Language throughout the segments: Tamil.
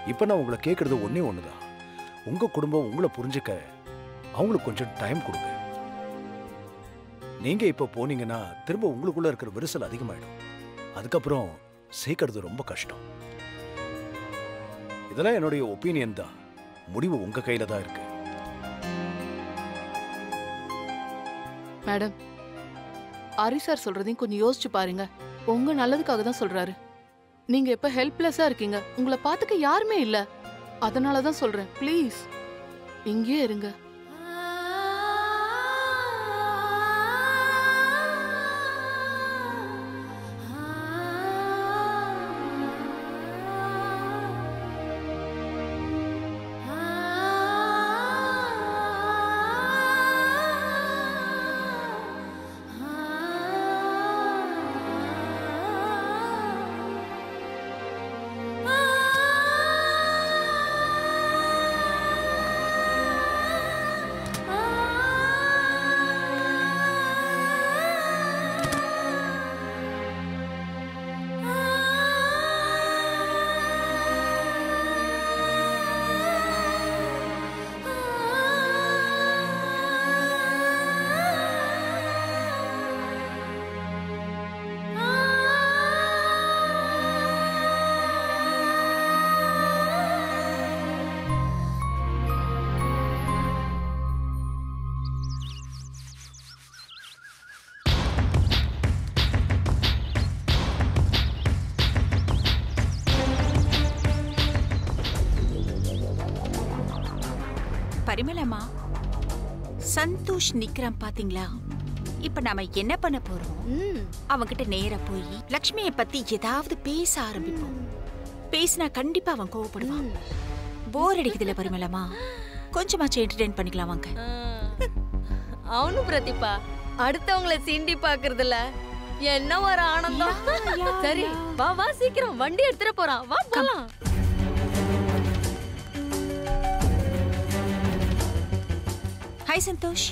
இப்போ நான் உங்களை கேட்கறது ஒண்ணே ஒண்ணுதான் உங்க குடும்பம் உங்களை புரிஞ்சுக்க அவங்களுக்கு கொஞ்சம் டைம் கொடுங்க நீங்க இப்போ போனீங்கன்னா திரும்ப உங்களுக்குள்ள இருக்கிற விரிசல் அதிகமாயிடும் அதுக்கப்புறம் சேர்க்கறது ரொம்ப கஷ்டம் இதெல்லாம் என்னுடைய ஒப்பீனியன் தான் முடிவு உங்க கையில தான் இருக்கு மேடம் ஹரி சார் சொல்றதையும் கொஞ்சம் யோசிச்சு பாருங்க உங்க நல்லதுக்காக தான் சொல்றாரு நீங்க இப்ப ஹெல்ப்லெஸ்ஸா இருக்கீங்க உங்களை பாத்துக்க யாருமே இல்ல அதனால தான் சொல்றேன் ப்ளீஸ் இங்கேயே இருங்க பரிமளமா சந்தோஷ் நிக்கிறான் பாத்தீங்களா இப்ப நாம என்ன பண்ண போறோம் ம் அவன்கிட்ட நேரா போய் லக்ஷ்மியை பத்தி ஏதாவது பேச ஆரம்பிப்போம் பேசினா கண்டிப்பா அவன் கோவப்படுவான் போர் அடிக்குதுல பரிமளமா கொஞ்சமாச்சும் என்டர்டெயின் பண்ணிக்கலாம் வாங்க அவனு பிரதீபா அடுத்தவங்கள சீண்டி பாக்குறதுல என்ன ஒரு ஆனந்தம் யா, யா, சரி யா. வா வா சீக்கிரம் வண்டி எடுத்துட்டு போறான் வா போலாம் ஹாய் சந்தோஷ்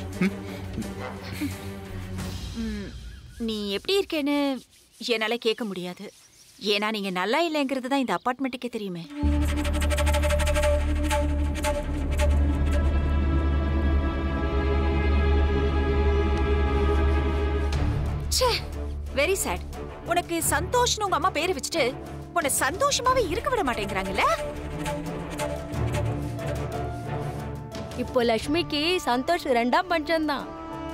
ம், நீ எப்படி இருக்கேன்னு என்னால கேட்க முடியாது ஏன்னா நீங்க நல்லா இல்லைங்கிறது தான் இந்த அப்பார்ட்மெண்ட்டுக்கே தெரியுமே வெரி சேட் உனக்கு சந்தோஷ்னு உங்க அம்மா பேரை வச்சுட்டு உன்னை சந்தோஷமாவே இருக்க விட மாட்டேங்கிறாங்கல்ல இப்போ லக்ஷ்மிக்கு சந்தோஷ் ரெண்டாம் பஞ்சம் தான்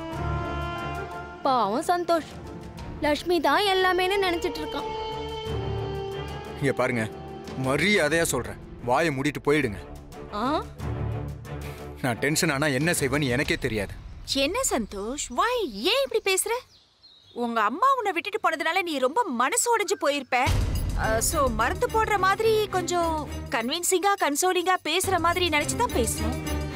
பாவம் சந்தோஷ் லக்ஷ்மி தான் எல்லாமேன்னு நினைச்சிட்டு இருக்கான் இங்க பாருங்க மரியாதையா சொல்றேன் வாயை மூடிட்டு போயிடுங்க ஆ நான் டென்ஷன் ஆனா என்ன செய்வேன்னு எனக்கே தெரியாது என்ன சந்தோஷ் வாய் ஏன் இப்படி பேசுற உங்க அம்மா உன்னை விட்டுட்டு போனதுனால நீ ரொம்ப மனசு உடைஞ்சு போயிருப்ப சோ மருந்து போடுற மாதிரி கொஞ்சம் கன்வின்சிங்கா கன்சோலிங்கா பேசுற மாதிரி நினைச்சு தான் பேசணும்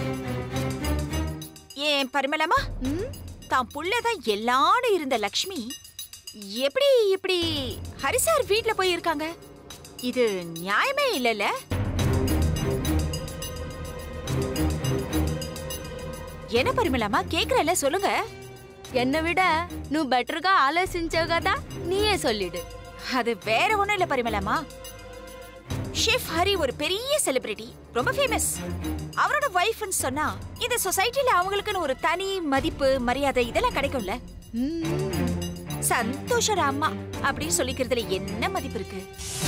ஏன் பரிமளமா தான் புள்ளதான் எல்லாரும் இருந்த லக்ஷ்மி எப்படி இப்படி ஹரிசார் வீட்ல போய் இருக்காங்க இது நியாயமே இல்லைல்ல என்ன பரிமளமா கேக்குறல்ல சொல்லுங்க என்னை விட నువ్వు బెటర్గా ఆలోచించావు కదా నీయే சொல்லிடு அது வேற ஒண்ணும் இல்ல பரிமளமா ஷெஃப் ஹரி ஒரு பெரிய செலிபிரிட்டி ரொம்ப ஃபேமஸ் அவரோட வைஃப்னு சொன்னா இந்த சொசைட்டில அவங்களுக்குன்னு ஒரு தனி மதிப்பு மரியாதை இதெல்லாம் கிடைக்கும்ல சந்தோஷோட அம்மா அப்படின்னு சொல்லிக்கிறதுல என்ன மதிப்பு இருக்கு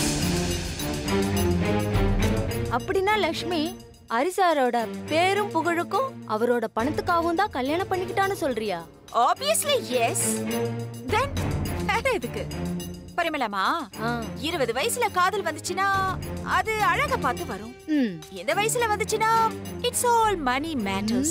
அப்படின்னா லக்ஷ்மி ஹரிசாரோட பேரும் புகழுக்கும் அவரோட பணத்துக்காகவும் தான் கல்யாணம் பண்ணிக்கிட்டான்னு சொல்றியா ஆப்வியஸ்லி எஸ் தென் வேற எதுக்கு பரிமளமா ஆ. இருபது வயசுல காதல் வந்துச்சுன்னா அது அழக பார்த்து வரும் ம் இந்த வயசுல வந்துச்சுன்னா இட்ஸ் ஆல் மணி மேட்டர்ஸ்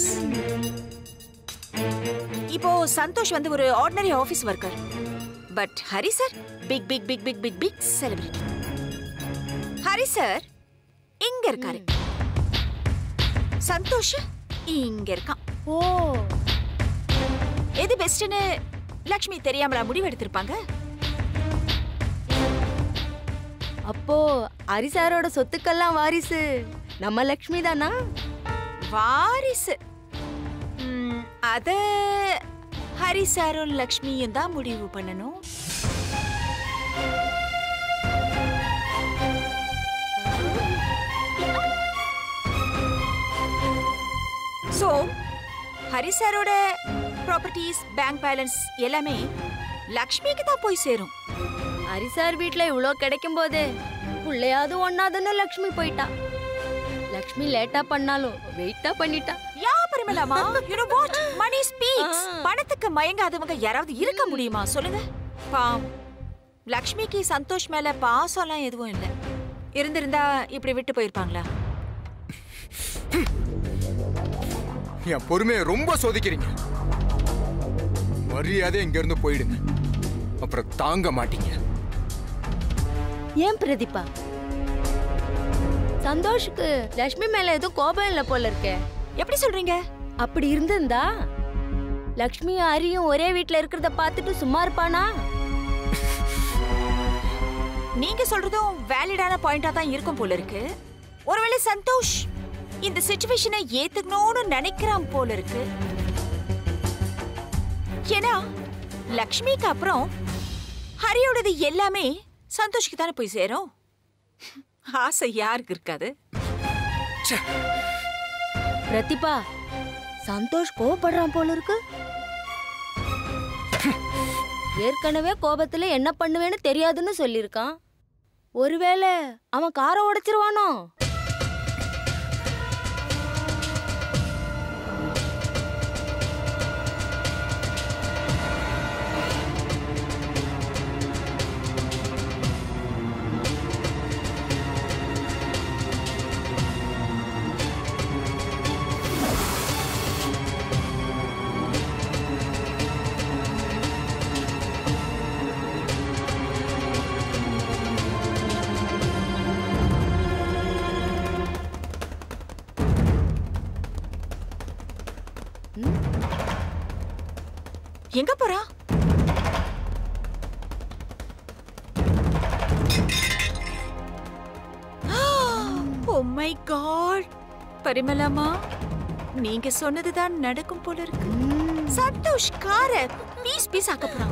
இப்போ சந்தோஷ் வந்து ஒரு ordinary office worker but Hari sir big big big big big big celebrity Hari sir இங்க இருக்காரு சந்தோஷ் இங்க இருக்கான் ஓ எது பெஸ்ட்னு லக்ஷ்மி தெரியாமலா முடிவு எடுத்திருப்பாங்க அப்போ ஹரிசாரோட சொத்துக்கெல்லாம் வாரிசு நம்ம லக்ஷ்மி தானா வாரிசு ம், அத ஹரி சாரும் லக்ஷ்மியும் தான் முடிவு பண்ணணும் ஹரி சாரோட ப்ராப்பர்ட்டிஸ் பேங்க் பேலன்ஸ் எல்லாமே லக்ஷ்மிக்கு தான் போய் சேரும் ஹரிசார் வீட்ல இவ்ளோ கிடைக்கும் போது புள்ளையாவது ஒன்னாதுன்னு லக்ஷ்மி போயிட்டா லக்ஷ்மி லேட்டா பண்ணாலும் வெயிட்டா பண்ணிட்டா யா பரிமலாமா you know what money speaks ஆ. பணத்துக்கு மயங்காதவங்க யாராவது இருக்க முடியுமா சொல்லுங்க பாம் லக்ஷ்மிக்கு சந்தோஷ் மேல பாசம்லாம் எதுவும் இல்ல இருந்திருந்தா இப்படி விட்டு போயிருப்பாங்களா என் பொறுமையை ரொம்ப சோதிக்கிறீங்க மரியாதை இங்க இருந்து போயிடுங்க அப்புறம் தாங்க மாட்டீங்க ஏன் பிரதீபா சந்தோஷுக்கு லக்ஷ்மி மேல எதுவும் கோபம் இல்ல போல இருக்கே எப்படி சொல்றீங்க அப்படி இருந்திருந்தா லக்ஷ்மியும் ஹரியும் ஒரே வீட்ல இருக்கிறத பார்த்துட்டு சும்மா இருப்பானா நீங்க சொல்றதும் வேலிடான பாயிண்டா தான் இருக்கும் போல இருக்கு ஒருவேளை சந்தோஷ் இந்த சிச்சுவேஷனை ஏத்துக்கணும்னு நினைக்கிறான் போல இருக்கு ஏன்னா லக்ஷ்மிக்கு அப்புறம் ஹரியோடது எல்லாமே சந்தோஷ்க்கு தானே போய் சேரும் ஆசை யாருக்கு இருக்காது பிரதிபா சந்தோஷ் கோவப்படுறான் போல இருக்கு ஏற்கனவே கோபத்துல என்ன பண்ணுவேன்னு தெரியாதுன்னு சொல்லியிருக்கான் ஒருவேளை அவன் காரை உடைச்சிருவானோ எங்க போறா ஓ மை காட் பரிமளமா நீங்க சொன்னதுதான் நடக்கும் போல இருக்கு சந்தோஷ் கார பீஸ் பீஸ் ஆக்க போறான்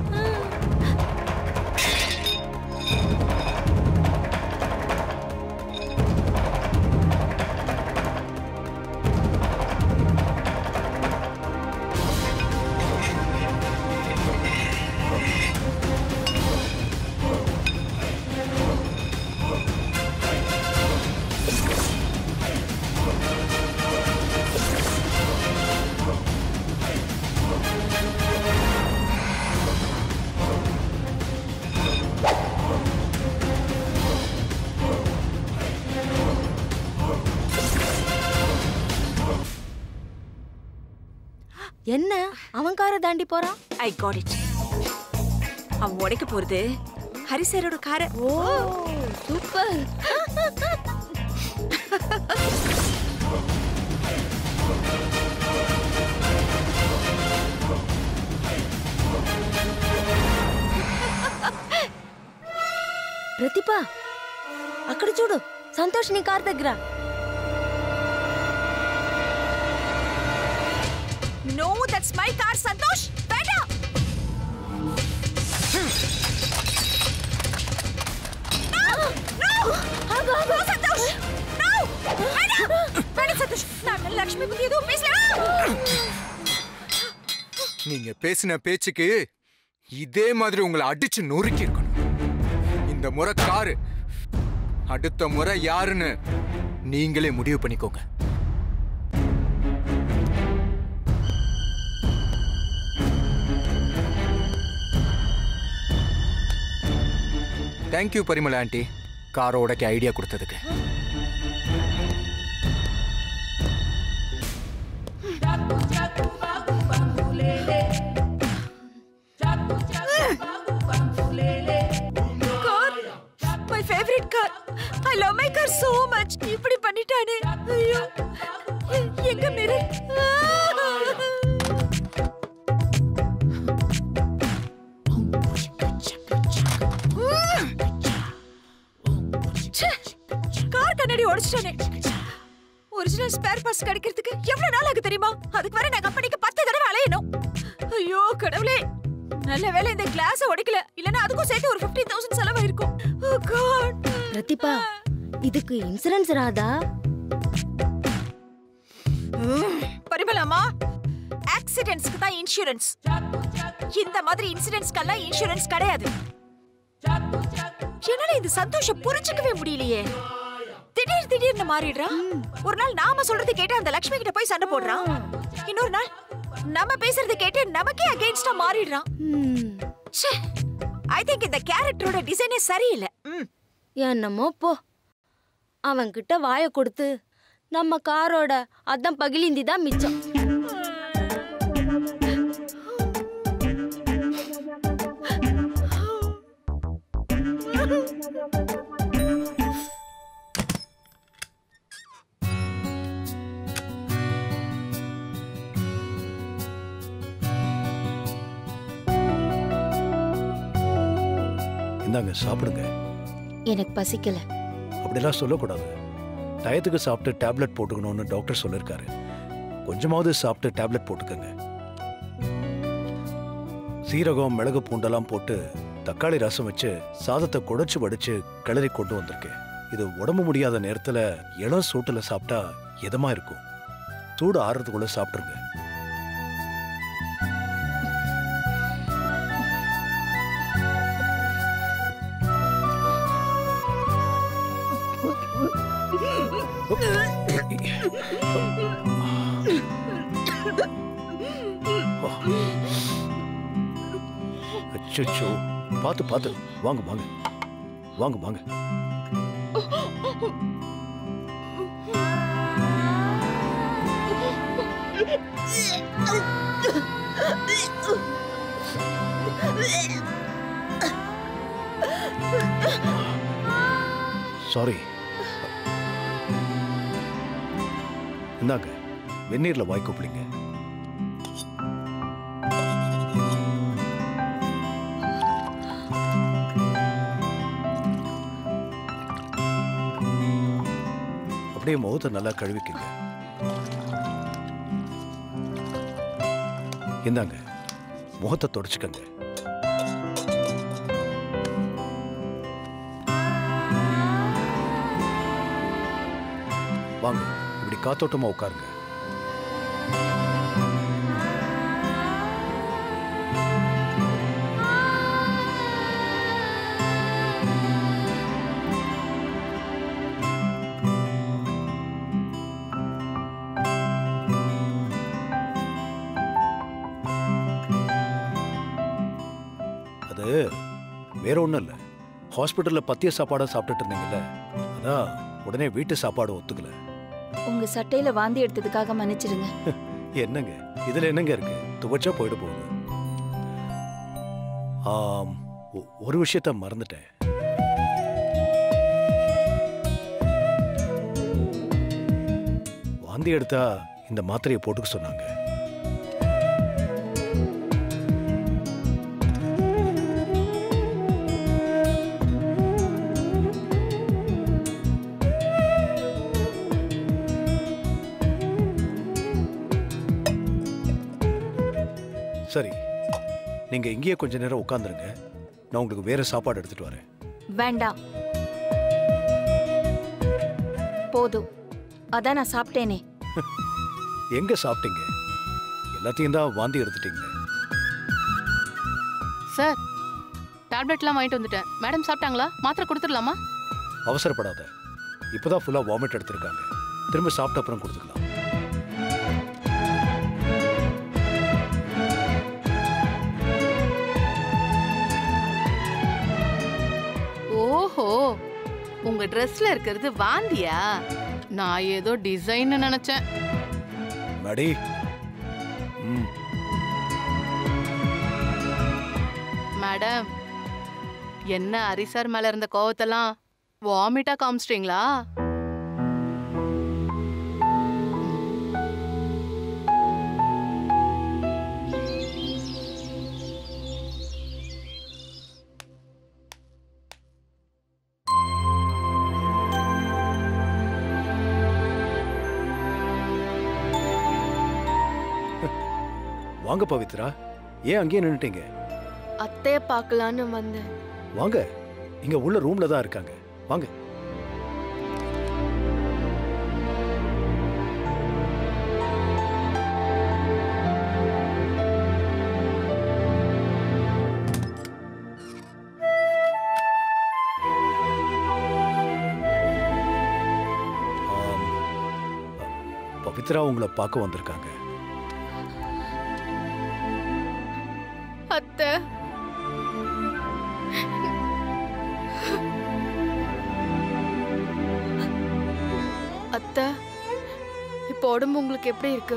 என்ன அவன் காரை தாண்டி போறான் ஐ காட் இட் அவன் உடைக்க போறது ஹரிசரோட கார ஓ சூப்பர் ప్రతిభ అక్కడ చూడు సంతోష్ నీ కార్ దగ్గర no that's my car Santhosh வேண்டாம் No! No! No, Santhosh! No! வேண்டாம்! வேண்டாம், சந்தோஷ். நான் லக்ஷ்மி பத்தி எதுவும் பேசல. நீங்க பேசின பேச்சுக்கு இதே மாதிரி உங்களை அடிச்சு நொறுக்கி இருக்கணும் இந்த முறை காரு அடுத்த முறை யாருன்னு நீங்களே முடிவு பண்ணிக்கோங்க தேங்க்யூ பரிமள ஆண்டி காரை உடைக்க ஐடியா கொடுத்ததுக்கு car my favourite car I love my car so much இப்படி பண்ணிட்டானே ஐயோ எ- எங்க மிரர் கார் கண்ணாடி உடைச்சிட்டானே ஒரிஜினல் ஸ்பேர் பார்ட்ஸ் கிடைக்கிறதுக்கு எவ்வளவு நாள் ஆகும் தெரியுமா அதுக்கு வர நான் கம்பெனிக்கு பத்து தடவை அலையணும் ஐயோ கடவுளே நல்ல வேளை இந்த கிளாஸ் உடைக்கல இல்லனா அதுக்கும் சேர்த்து ஒரு 15000 தௌசண்ட் செலவாயிருக்கும் ஓ காட் ప్రతిభ இதுக்கு இன்சூரன்ஸ் ராதா பரிமளாமா ஆக்சிடென்ட்ஸ்க்கு தான் இன்சூரன்ஸ் இந்த மாதிரி இன்சிடென்ட்ஸ்க்கெல்லாம் இன்சூரன்ஸ் கிடையாது என்னால இந்த சந்தோஷம் புரிஞ்சுக்கவே முடியலையே திடீர் திடீர்னு மாறிடுறான் ஒரு நாள் நாம சொல்றது கேட்டு அந்த லக்ஷ்மி கிட்ட போய் சண்டை போடுறான் இன்னொரு நாள் நம்ம பேசுறது கேட்டு நமக்கே அகைன்ஸ்டா மாறிடுறான் ஐ திங்க் இந்த கேரக்டரோட டிசைனே சரியில்லை ம் என்னமோ போ அவன்கிட்ட வாயை கொடுத்து நம்ம காரோட அதான் பகிலிந்தி தான் மிச்சம் இந்தாங்க சாப்பிடுங்க எனக்கு பசிக்கல அப்படிலாம் சொல்லக்கூடாது டயத்துக்கு சாப்பிட்டு டேப்லெட் போட்டுக்கணும்னு டாக்டர் சொல்லியிருக்காரு கொஞ்சமாவது சாப்பிட்டு டேப்லெட் போட்டுக்கங்க சீரகம் மிளகு பூண்டெல்லாம் போட்டு தக்காளி ரசம் வச்சு சாதத்தை குடைச்சு வடிச்சு கிளறி கொண்டு வந்திருக்கேன் இது உடம்பு முடியாத நேரத்துல இளம் சூட்டுல சாப்பிட்டா இதமா இருக்கும் சூடு ஆறுறதுக்குள்ள சாப்பிட்டுருங்க அச்சோ பார்த்து பார்த்து வாங்க வாங்க வாங்க வாங்க சாரி இந்தாங்க வெந்நீர்ல வாய் கூப்பிடுங்க அப்படியே முகத்தை நல்லா கழுவிக்குங்க இந்தாங்க முகத்தை தொடச்சுக்கங்க வாங்க இப்படி காத்தோட்டமா உட்காருங்க அது வேற ஒண்ணும் இல்ல ஹாஸ்பிட்டல்ல பத்திய சாப்பாடா சாப்பிட்டுட்டு இருந்தீங்கல்ல அதான் உடனே வீட்டு சாப்பாடு ஒத்துக்கல உங்க சட்டையில வாந்தி எடுத்ததுக்காக மன்னிச்சிடுங்க என்னங்க இதுல என்னங்க இருக்கு துவைச்சா போயிட போகுது ஆம், ஒ- ஒரு விஷயத்த மறந்துட்டேன் வாந்தி எடுத்தா இந்த மாத்திரையை போட்டுக்க சொன்னாங்க சரி நீங்க இங்கேயே கொஞ்ச நேரம் உட்காந்துருங்க நான் உங்களுக்கு வேற சாப்பாடு எடுத்துட்டு வரேன் வேண்டாம் போதும் அதான் நான் சாப்பிட்டேனே எங்க சாப்பிட்டீங்க எல்லாத்தையும் தான் வாந்தி எடுத்துட்டீங்களே சார் டேப்லெட்லாம் வாங்கிட்டு வந்துட்டேன் மேடம் சாப்பிட்டாங்களா மாத்திரை கொடுத்துடலாமா அவசரப்படாத இப்பதான் ஃபுல்லா வாமிட் எடுத்திருக்காங்க திரும்ப சாப்பிட்ட அப்புறம் கொடுத்துக்கலாம் ஓஹோ உங்க ட்ரெஸ்ல இருக்கிறது வாந்தியா நான் ஏதோ டிசைன் நினைச்சேன் மடி ம் மேடம் என்ன ஹரிசார் மேல இருந்த கோவத்தெல்லாம் வாமிட்டா காமிச்சிட்டீங்களா வாங்க பவித்ரா ஏன் அங்கேயே நின்னுட்டீங்க அத்தைய பார்க்கலான்னு வந்தேன் வாங்க இங்க உள்ள ரூம்ல தான் இருக்காங்க வாங்க பவித்ரா உங்களை பார்க்க வந்திருக்காங்க அத்தை அத்தை இப்போ உடம்பு உங்களுக்கு எப்படி இருக்கு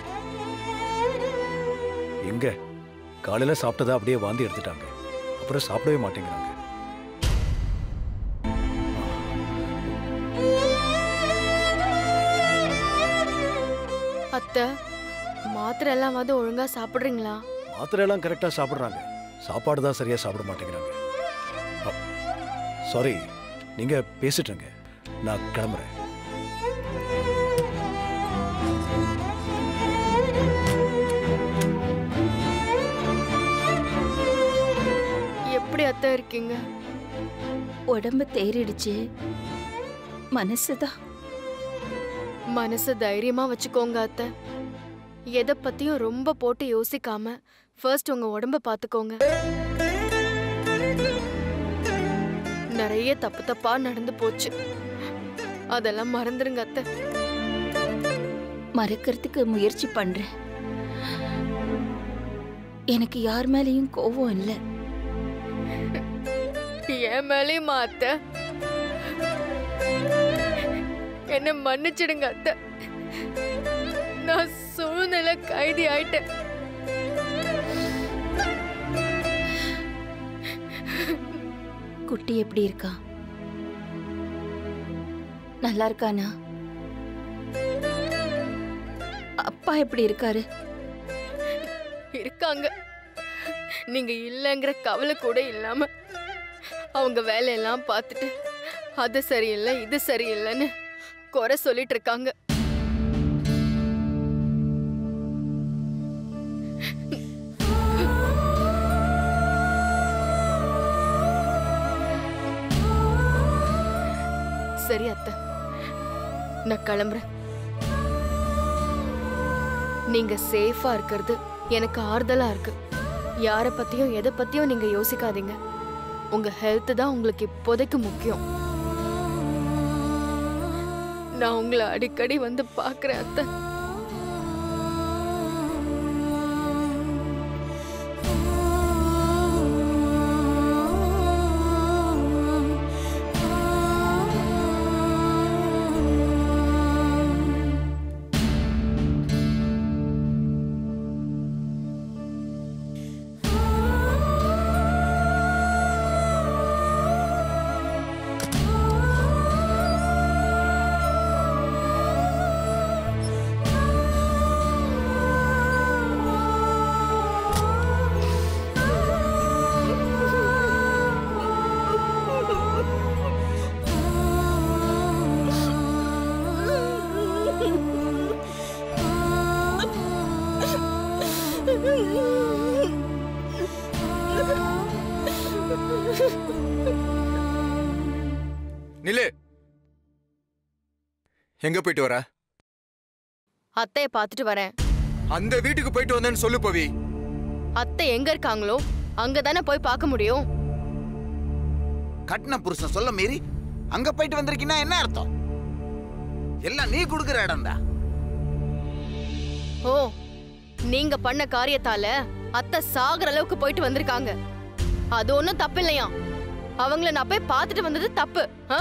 எங்க காலையில சாப்பிட்டதை அப்படியே வாந்தி எடுத்துட்டாங்க அப்புறம் சாப்பிடவே மாட்டேங்கிறாங்க அத்தை மாத்திரை எல்லாம் வந்து ஒழுங்கா சாப்பிடுறீங்களா மாத்திரை எல்லாம் கரெக்டா சாப்பிடுறாங்க சாப்பாடு தான் சரியா சாப்பிட மாட்டேங்கிறாங்க சாரி நீங்க பேசிட்டுங்க நான் கிளம்புறேன் எப்படி அத்தை இருக்கீங்க உடம்பு தேறிடுச்சு மனசுதான் மனசு தைரியமா வச்சுக்கோங்க அத்தை எதை பத்தியும் ரொம்ப போட்டு யோசிக்காம ஃபர்ஸ்ட் உங்க உடம்ப பாத்துக்கோங்க நிறைய தப்பு தப்பா நடந்து போச்சு அதெல்லாம் மறந்துருங்க அத்தை மறக்கிறதுக்கு முயற்சி பண்றேன் எனக்கு யார் மேலேயும் கோவம் இல்லை என் மேலேயுமா அத்தை என்ன மன்னிச்சிடுங்க அத்தை நான் சூழ்நிலை கைதி ஆயிட்டேன் குட்டி எப்படி இருக்கா நல்லா இருக்கானா அப்பா எப்படி இருக்காரு இருக்காங்க நீங்க இல்லைங்கிற கவலை கூட இல்லாம அவங்க வேலையெல்லாம் பார்த்துட்டு அது சரியில்லை இது சரியில்லைன்னு குறை சொல்லிட்டு இருக்காங்க சரி அத்தை நான் கிளம்புறேன் நீங்க சேஃபா இருக்கிறது எனக்கு ஆறுதலா இருக்கு யார பத்தியும் எதை பத்தியும் நீங்க யோசிக்காதீங்க உங்க ஹெல்த் தான் உங்களுக்கு இப்போதைக்கு முக்கியம் நான் உங்களை அடிக்கடி வந்து பாக்குறேன் அத்தை நில்லு எங்க போயிட்டு வர அத்தைய பார்த்துட்டு வரேன் அந்த வீட்டுக்கு போயிட்டு வந்தேன்னு சொல்லு பவி அத்தை எங்க இருக்காங்களோ அங்கதானே போய் பார்க்க முடியும் கட்டின புருஷன் சொல்ல மீறி அங்க போயிட்டு வந்திருக்கீன்னா என்ன அர்த்தம் எல்லாம் நீ கொடுக்குற இடம்டா ஓ நீங்க பண்ண காரியத்தால அத்தை சாகுற அளவுக்கு போயிட்டு வந்திருக்காங்க அது ஒண்ணும் தப்பு இல்லையா அவங்கள நான் போய் பார்த்துட்டு வந்தது தப்பு ஆ?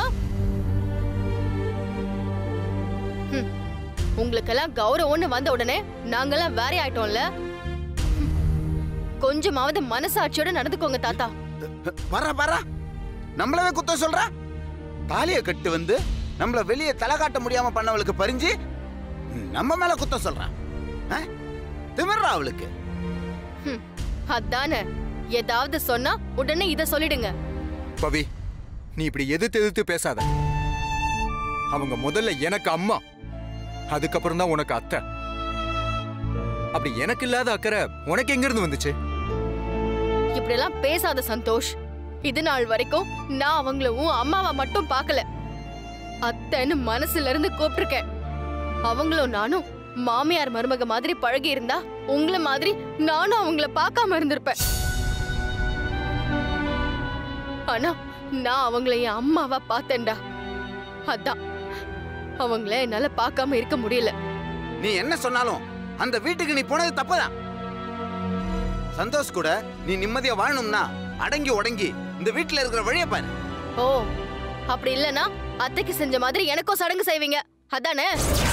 ஹம். உங்களுக்கெல்லாம் கௌரவம்னு வந்த உடனே நாங்கெல்லாம் வேற ஆயிட்டோம்ல ஹம். கொஞ்சமாவது மனசாட்சியோட நடந்துக்கோங்க தாத்தா வர வர நம்மளவே குத்தம் சொல்ற தாலிய கட்டு வந்து நம்மள வெளியே தலை காட்ட முடியாம பண்ணவளுக்கு பறிஞ்சு நம்ம மேல குத்தம் சொல்றான் ஆ? திமிர்றா அவளுக்கு ஹம். அதானே ஏதாவது சொன்னா உடனே இத சொல்லிடுங்க பவி நீ இப்படி எதிர்த்து எதிர்த்து பேசாத அவங்க முதல்ல எனக்கு அம்மா அதுக்கப்புறம் தான் உனக்கு அத்தை அப்படி எனக்கு இல்லாத அக்கறை உனக்கு எங்க இருந்து வந்துச்சு இப்படியெல்லாம் பேசாத சந்தோஷ் இது நாள் வரைக்கும் நான் அவங்கள உன் அம்மாவை மட்டும் பார்க்கல அத்தைன்னு மனசுல இருந்து கூப்பிட்டிருக்கேன் அவங்களும் நானும் மாமியார் மருமக மாதிரி பழகி இருந்தா உங்கள மாதிரி நானும் அவங்கள பார்க்காம இருந்திருப்பேன் ஆனா நான் அவங்கள என் அம்மாவா பார்த்தேன்டா அதான் அவங்கள என்னால பார்க்காம இருக்க முடியல நீ என்ன சொன்னாலும் அந்த வீட்டுக்கு நீ போனது தப்புதான் சந்தோஷ் கூட நீ நிம்மதியா வாழணும்னா அடங்கி உடங்கி இந்த வீட்டுல இருக்கிற வழியை பாரு ஓ அப்படி இல்லனா அத்தைக்கு செஞ்ச மாதிரி எனக்கும் சடங்கு செய்வீங்க அதானே